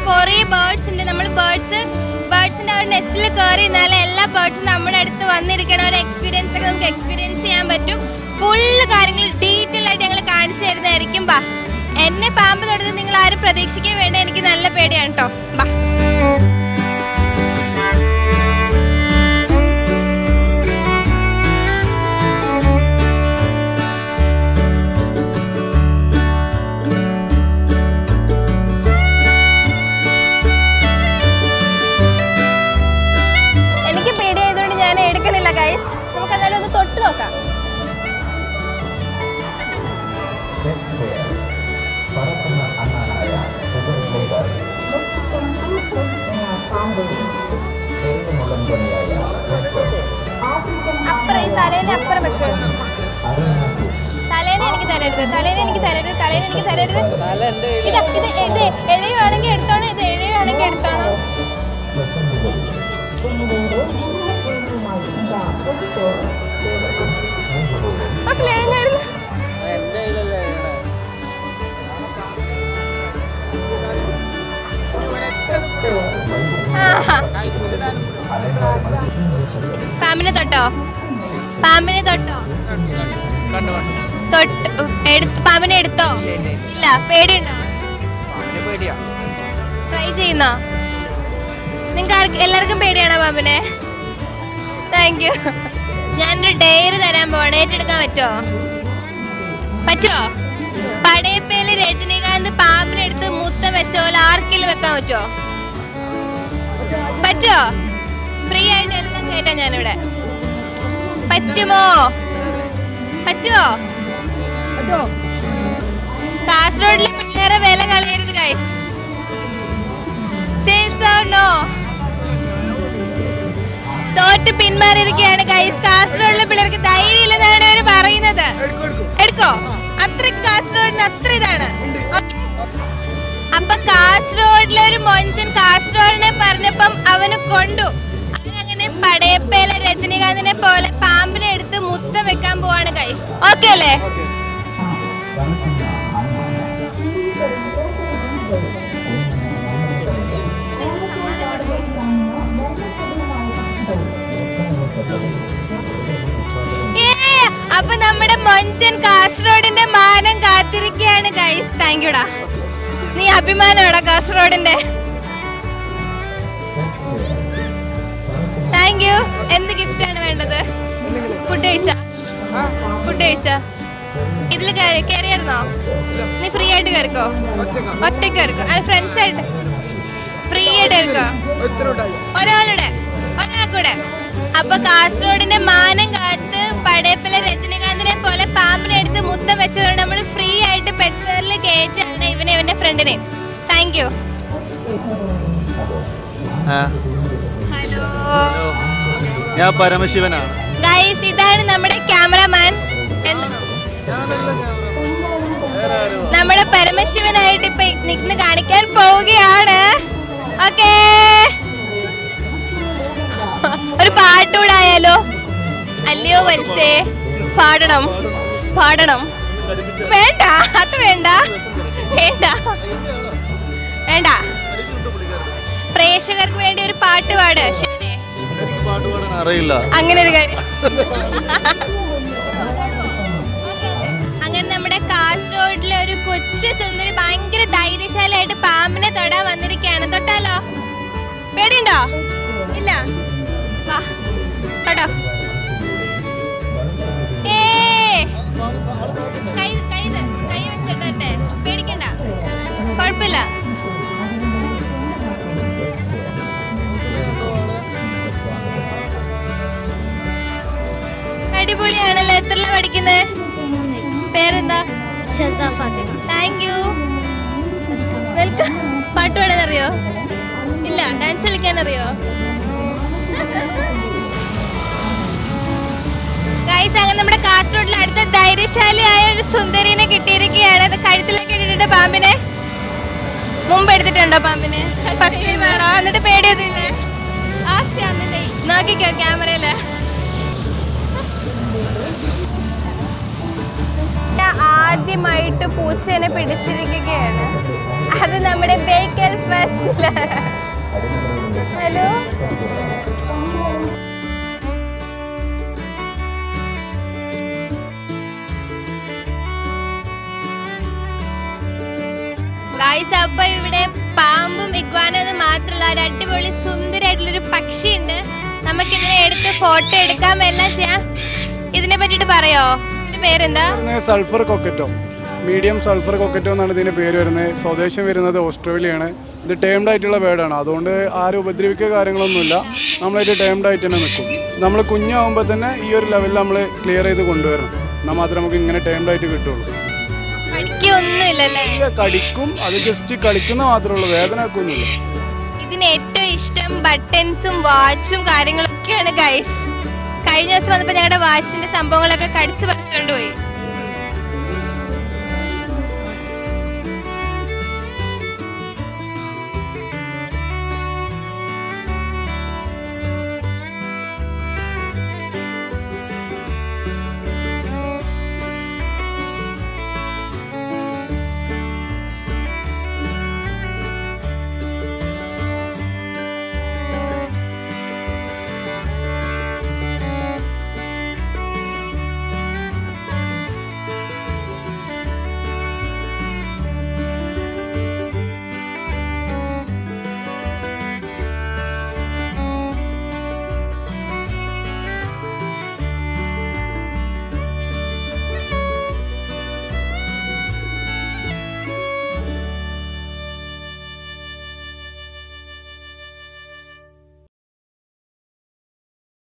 കുറേ ബേർഡ്സ് ഉണ്ട് നമ്മൾ ബേർഡ്സ് ബേർഡ്സിന്റെ ആ ഒരു നെസ്റ്റിൽ കയറി നിന്നാലേ എല്ലാ ബേർഡ്സും നമ്മുടെ അടുത്ത് വന്നിരിക്കണ ഒരു എക്സ്പീരിയൻസ് ഒക്കെ നമുക്ക് എക്സ്പീരിയൻസ് ചെയ്യാൻ പറ്റും ഫുള്ള് കാര്യങ്ങൾ ഡീറ്റെയിൽ ആയിട്ട് ഞങ്ങൾ കാണിച്ചു തരുന്നതായിരിക്കും ബാ എന്നെ പാമ്പ് തൊടുന്നത് നിങ്ങൾ ആരും പ്രതീക്ഷിക്കാൻ വേണ്ട എനിക്ക് നല്ല പേടിയാണ് കേട്ടോ ബാ എനിക്ക് പേടിയായതുകൊണ്ട് ഞാൻ എടുക്കണില്ല ഗൈസ് നമുക്ക് എന്തായാലും ഒന്ന് തൊട്ട് നോക്കാം പറക്കുന്ന അണ്ണാനായ ഉപരിലേക്കാൾ മുളം പണിയായ അപ്പുറം ഈ തലേനെ അപ്പുറം വെക്ക് അറിയാത്ത തലേനെ എനിക്ക് തരരുത് തലേനെ എനിക്ക് തരരുത് തലേനെ എനിക്ക് തരരുത് ഇത് ഇത് ഇത് എഴയുവാണെങ്കിൽ എടുത്തോണം ഇത് എഴയുവാണെങ്കിൽ എടുത്തോണം അസല് എഴഞ്ഞായിരുന്നു ആഹാ. പാമ്പിനെ തൊട്ടോ പാമ്പിനെ തൊട്ടോ തൊട്ട് എടുത്ത് പാമ്പിനെ എടുത്തോ ഇല്ല പേടിയുണ്ടോ ട്രൈ ചെയ്യുന്നോ നിങ്ങൾക്ക് ആർക്ക് എല്ലാവർക്കും പേടിയാണോ പാമ്പിനെ താങ്ക് യു ഞാനൊരു ഡെയറി തരാൻ പോവാണ് ഏറ്റെടുക്കാൻ പറ്റുമോ പറ്റുമോ പടയപ്പേല് രജനീകാന്ത് പാമ്പിനെടുത്ത് മുത്തം വെച്ച പോലെ ആർക്കെങ്കിലും വെക്കാൻ പറ്റുമോ പറ്റുമോ ഫ്രീ ആയിട്ട് എല്ലാം കയറ്റാം ഞാനിവിടെ പറ്റുമോ പറ്റുമോ കാസർഗോഡിലെ പിള്ളേരെ വില കളയരുത് ഗൈസ് നോ തോറ്റ് പിന്മാറിയിരിക്കുകയാണ് ഗൈസ് കാസർഗോഡിലെ പിള്ളേർക്ക് ധൈര്യം ഇല്ലെന്നാണ് അവർ പറയുന്നത് എടുക്കോ അത്രയ്ക്ക് കാസർഗോഡിന് അത്ര ഇതാണ് അപ്പൊ കാസർഗോഡിലെ ഒരു മൊഞ്ചൻ കാസർഗോഡിനെ പറഞ്ഞപ്പം അവന് കൊണ്ടു അവനങ്ങനെ പടയപ്പേലെ രജനീകാന്തിനെ പോലെ പാമ്പിനെ എടുത്ത് മുത്തം വെക്കാൻ പോവാണ് ഗൈസ് ഓക്കെ അല്ലേ ഏ, അപ്പൊ നമ്മുടെ മൊഞ്ചൻ കാസർഗോഡിന്റെ മാനം കാത്തിരിക്കുകയാണ് ഗൈസ് താങ്ക് യുടാ നീ അഭിമാനമാടാ കാസർഗോഡിന്റെ താങ്ക് യു എന്ത് ഗിഫ്റ്റ് ആണ് വേണ്ടത് ഫുഡ് കഴിച്ച ഫുഡ് കഴിച്ച ഇതിൽ കയറിയായിരുന്നോ നീ ഫ്രീ ആയിട്ട് കയറിക്കോ ഒറ്റയ്ക്ക് കയറിക്കോ അത് ഫ്രണ്ട്സ് ആയിട്ട് ഫ്രീ ആയിട്ട് കയറിക്കോ ഒരാളുടെ ഒരാൾക്കൂടെ അപ്പൊ കാസർഗോഡിന്റെ മാനം കാത്ത് പടയപ്പിലെ രജനീകാന്തിനെ പോലെ പാമ്പിനെ എടുത്ത് മുത്തം വെച്ചതുകൊണ്ട് നമ്മൾ ഫ്രീ ആയിട്ട് പെട്രോളിൽ കയറ്റാണ് ഇവനെ ഇവന്റെ ഫ്രണ്ടിനെ താങ്ക് യു ആ, ഹലോ ഞാൻ പരമശിവനാണ് ഗൈസ് ഇതാണ് നമ്മുടെ ക്യാമറമാൻ വേറെ ആരോ നമ്മുടെ പരമശിവനായിട്ട് ഇപ്പൊ നിന്ന് കാണിക്കാൻ പോവുകയാണ് ഓക്കേ ഒരു പാട്ടുകൂടെ ആയാലോ അല്ലയോ വത്സേ പാടണം പാടണം വേണ്ട അത് വേണ്ട വേണ്ട വേണ്ട പ്രേക്ഷകർക്ക് വേണ്ടി ഒരു പാട്ട് പാട് ശരി എനിക്ക് പാട്ട് പാടാൻ അറിയില്ല അങ്ങനെ ഒരു കാര്യം അങ്ങനെ നമ്മുടെ കാസർഗോഡിലെ ഒരു കൊച്ചു സുന്ദരി ഭയങ്കര ധൈര്യശാലിയായിട്ട് പാമ്പിനെ തൊടാൻ വന്നിരിക്കുകയാണ് തൊട്ടാലോ പേടിയുണ്ടോ ഇല്ല വാ തൊട്ടോ ഏ കൈ കൈ ത- കൈ വെച്ചിട്ടെ പേടിക്കണ്ട കുഴപ്പമില്ല അടിപൊളിയാണല്ലോ എത്രല്ല പഠിക്കുന്നത് പേരെന്താ Shasa Fathima thank you welcome പാട്ട് പാടാൻ അറിയോ ഇല്ല ഡാൻസ് കളിക്കാൻ അറിയോ ഗൈസ് അങ്ങനെ നമ്മുടെ കാസർഗോഡിൽ അടുത്ത ധൈര്യശാലിയായ ഒരു സുന്ദരിനെ കിട്ടിയിരിക്കുകയാണ് അത് കഴുത്തിലേക്ക് ഇട്ടിട്ടുണ്ട് പാമ്പിനെ മുമ്പ് എടുത്തിട്ടുണ്ടോ പാമ്പിനെ ഫസ്റ്റ് ടൈം ആണോ എന്നിട്ട് പേടിയതില്ലേ നോക്കിക്കോ ക്യാമറയില് ആദ്യമായിട്ട് പൂച്ചേനെ പിടിച്ചിരിക്കുകയാണ് അത് നമ്മുടെ ബേക്കൽ ഫസ്റ്റ് പറ്റില്ല ഹലോ ഗായ്സ് അപ്പൊ ഇവിടെ പാമ്പും ഇഗ്വാനും എന്ന് മാത്രമല്ല ഒരു അടിപൊളി സുന്ദരമായിട്ടുള്ളൊരു പക്ഷിയുണ്ട് നമുക്ക് ഇതിനെ എടുത്ത് ഫോട്ടോ എടുക്കാം എല്ലാം ചെയ്യാം ഇതിനെ പറ്റിട്ട് പറയോ ഇതിന്റെ പേരെന്താ വരുന്നത് sulphur cockatoo medium sulphur cockatoo എന്നാണ് ഇതിൻ്റെ പേര് വരുന്നത് സ്വദേശം വരുന്നത് ഓസ്ട്രേലിയയാണ് ഇത് ടേംഡ് ആയിട്ടുള്ള ബേഡാണ് അതുകൊണ്ട് ആരും ഉപദ്രവിക്കുക കാര്യങ്ങളൊന്നുമില്ല നമ്മളായിട്ട് ടേംഡ് ആയിട്ട് തന്നെ നിൽക്കും നമ്മൾ കുഞ്ഞാവുമ്പോൾ തന്നെ ഈ ഒരു ലെവലിൽ നമ്മൾ ക്ലിയർ ചെയ്ത് കൊണ്ടുവരണം എന്നാൽ മാത്രമേ നമുക്ക് ഇങ്ങനെ ടേംഡ് ആയിട്ട് കിട്ടുള്ളൂ പഠിക്കൊന്നുമില്ലല്ലേ ഇത് കടിക്കും അത് ജസ്റ്റ് കളിക്കുന്ന മാത്രമേ ഉള്ളൂ വേദന ആക്കൊന്നുമില്ല ഇതിന് ഏറ്റവും ഇഷ്ടം ബട്ടൺസും വാച്ചും കാര്യങ്ങളൊക്കെയാണ് ഗൈസ് കഴിഞ്ഞ ദിവസം വന്നപ്പോൾ ഞങ്ങളുടെ വാച്ചിന്റെ സംഭവങ്ങളൊക്കെ കടിച്ചു പറിച്ചുകൊണ്ട് പോയി